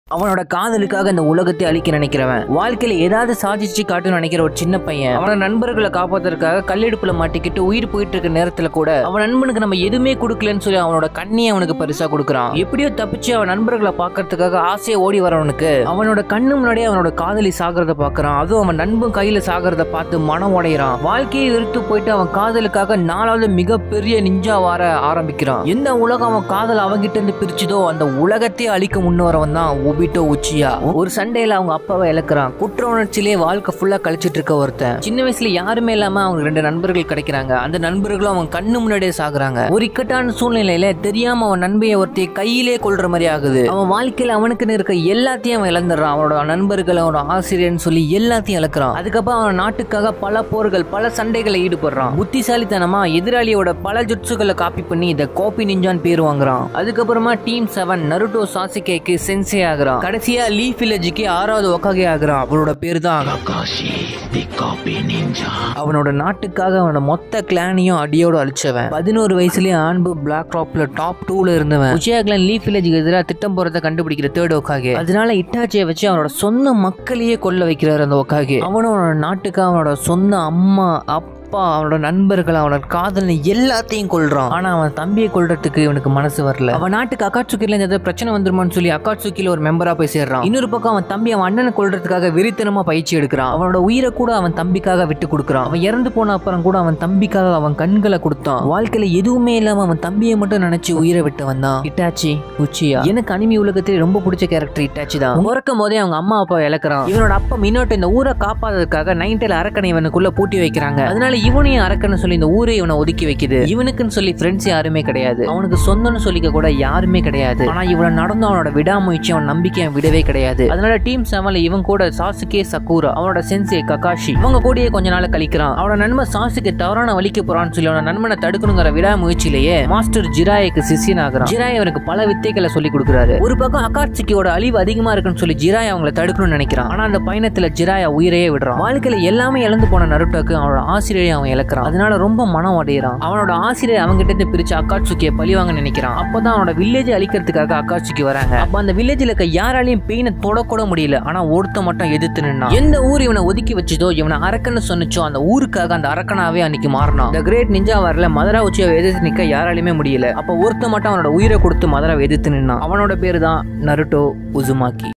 அவனோட காதலுக்காக இந்த உலகத்தை அழிக்க நினைக்கிறவன் வாழ்க்கையில ஏதாவது சாதிச்சு காட்டு நினைக்கிற ஒரு சின்ன பையன் அவனோட நண்பர்களை காப்பாத்துறதுக்காக கல்லெடுப்புல மாட்டிக்கிட்டு உயிர் போயிட்டு இருக்க நேரத்துல கூட அவன் நண்பனுக்கு நம்ம எதுவுமே கொடுக்கலன்னு சொல்லி அவனோட கண்ணியை அவனுக்கு பரிசா கொடுக்குறான் எப்படியோ தப்பிச்சு அவன் நண்பர்களை பார்க்கறதுக்காக ஆசையா ஓடி வரவனுக்கு அவனோட கண்ணு முன்னாடியே அவனோட காதலி சாகிறத பாக்குறான் அதுவும் அவன் நண்பன் கையில சாகிறத பார்த்து மனம் உடையிறான் வாழ்க்கையை வெறுத்து போயிட்டு அவன் காதலுக்காக நாலாவது மிகப்பெரிய நிஞ்சா வர ஆரம்பிக்கிறான் எந்த உலகம் அவன் காதல் அவங்கிட்ட இருந்து பிரிச்சுதோ அந்த உலகத்தையே அழிக்க முன்னவரவன் தான் ஒபிட்டோ உச்சியா ஒரு சண்டையில அவங்க அப்பாவை இழக்கிறான் குற்ற உணர்ச்சியிலே வாழ்க்கை ஃபுல்லா கழிச்சிட்டு இருக்க ஒருத்தன் சின்ன வயசுல யாருமே இல்லாம அவங்க ரெண்டு நண்பர்கள் கிடைக்கிறாங்க அந்த நண்பர்களும் அவன் கண்ணு முன்னாடியே சாகுறாங்க ஒரு இக்கட்டான சூழ்நிலையில தெரியாம அவன் நண்பைய ஒருத்தைய கையிலே கொள்ற மாதிரி ஆகுது அவன் வாழ்க்கையில அவனுக்குன்னு இருக்க எல்லாத்தையும் அவன் இழந்துடுறான் அவனோட நண்பர்கள் அவனோட ஆசிரியர்னு சொல்லி எல்லாத்தையும் இழக்கிறான் அதுக்கப்புறம் அவன் நாட்டுக்காக பல போர்கள் பல சண்டைகளை ஈடுபடுறான் புத்திசாலித்தனமா எதிராளியோட பல ஜுட்சுகளை காப்பி பண்ணி இத கோபி நிஞ்சான் பேர் வாங்குறான் அதுக்கப்புறமா டீம் செவன் நருட்டோ சாசிகேக்கு சென்சே ஆகுறான் கடைசியா லீஃப் வில்லேஜுக்கு ஆறாவது ஒக்காகே ஆகுறான் அவனோட பேர் தான் அவனோட நாட்டுக்காக அவனோட மொத்த கிளானையும் அடியோட அழிச்சவன் பதினோரு வயசுலயே ஆன்பு பிளாக் ராப்ல டாப் டூல இருந்தவன் உச்சியா கிளான் லீஃப் வில்லேஜுக்கு எதிராக திட்டம் போறத கண்டுபிடிக்கிற தேர்ட் ஒக்காகே அதனால இட்டாச்சியை வச்சு அவனோட சொந்த மக்களையே கொல்ல வைக்கிறார் அந்த ஒக்காகே அவனும் அவனோட நாட்டுக்கு அவனோட சொந்த அம்மா அப்பா அவனோட நண்பர்கள் அவனோட காதலனை எல்லாத்தையும் கொல்றான் ஆனா அவன் தம்பியை கொல்றதுக்கு இவனுக்கு மனசு வரல அவன் நாட்டுக்கு அக்காட்சுக்கில இருந்து ஏதாவது பிரச்சனை வந்துருமான்னு சொல்லி அக்காட்சுக்கில ஒரு மெம்பரா போய் சேர்றான் இன்னொரு பக்கம் அவன் தம்பி அவன் அண்ணனை கொல்றதுக்காக வெறித்தனமா பயிற்சி எடுக்கிறான் அவனோட உயிரை கூட அவன் தம்பிக்காக விட்டு கொடுக்குறான் அவன் இறந்து போன அப்புறம் கூட அவன் தம்பிக்காக அவன் கண்களை கொடுத்தான் வாழ்க்கையில எதுவுமே இல்லாம அவன் தம்பியை மட்டும் நினைச்சு உயிரை விட்டு வந்தான் இட்டாச்சி உச்சியா எனக்கு அனிமி உலகத்திலே ரொம்ப பிடிச்ச கேரக்டர் இட்டாச்சி தான் பிறக்கும் போதே அவங்க அம்மா அப்பா இழக்கிறான் இவனோட அப்பா மின்னோட்ட இந்த ஊரை காப்பாததுக்காக நைன்டேல் அரக்கனை இவனுக்குள்ள பூட்டி வைக்கிறாங்க அதனால இவனையும் அரக்கன்னு சொல்லி இந்த ஊரே இவனை ஒதுக்கி வைக்குது இவனுக்குன்னு சொல்லி ஃப்ரெண்ட்ஸ் யாருமே கிடையாது அவனுக்கு சொந்தம்னு சொல்லிக்க கூட யாருமே கிடையாது ஆனா இவனை நடந்து அவனோட விடாமுயற்சி அவன் நம்பிக்கை அவன் விடவே கிடையாது அதனால டீம் செவன்ல இவன் கூட சாசுகே சக்கூரா அவனோட சென்சே ககாஷி இவங்க கூடயே கொஞ்ச நாள் கழிக்கிறான் அவனோட நண்பன் சாசுக்கு தவறான வலிக்க போறான்னு சொல்லி அவன நண்பனை தடுக்கணுங்கிற விடாமுயற்சியிலேயே மாஸ்டர் ஜிராய்க்கு சிஷியன் ஆகிறான் ஜிராய் அவனுக்கு பல வித்தைகளை சொல்லி கொடுக்குறாரு ஒரு பக்கம் அகாட்சிக்கியோட அழிவு அதிகமா இருக்குன்னு சொல்லி ஜிராய் அவங்களை தடுக்கணும்னு நினைக்கிறான் ஆனா அந்த பயணத்துல ஜிராய உயிரையே விடுறான் வாழ்க்கையில எல்லாமே இழந்து போன நருட்டோக்கு அவனோட ஆசிரியரை அவன் இழக்கிறான் அதனால ரொம்ப மனம் அடையிறான் அவனோட ஆசிரியர் அவங்கிட்ட இருந்து பிரிச்சு அக்காட்சுக்கியை பழிவாங்க நினைக்கிறான் அப்பதான் அவனோட வில்லேஜ் அழிக்கிறதுக்காக அக்காட்சுக்கி வராங்க அப்ப அந்த வில்லேஜ்ல இருக்க யாராலையும் பெயினை தொடக்கூட முடியல ஆனா ஒருத்த மட்டும் எதிர்த்து நின்னான் எந்த ஊர் இவனை ஒதுக்கி வச்சதோ இவனை அரக்கன்னு சொன்னுச்சோ அந்த ஊருக்காக அந்த அரக்கனாவே அன்னைக்கு மாறினான் இந்த கிரேட் நிஞ்சா வரல மதுரா உச்சியை எதிர்த்து நிக்க யாராலையுமே முடியல அப்ப ஒருத்த மட்டும் அவனோட உயிரை கொடுத்து மதுராவை எதிர்த்து நின்னான் அவனோட பேரு தான் நருட்டோ உசுமாக்கி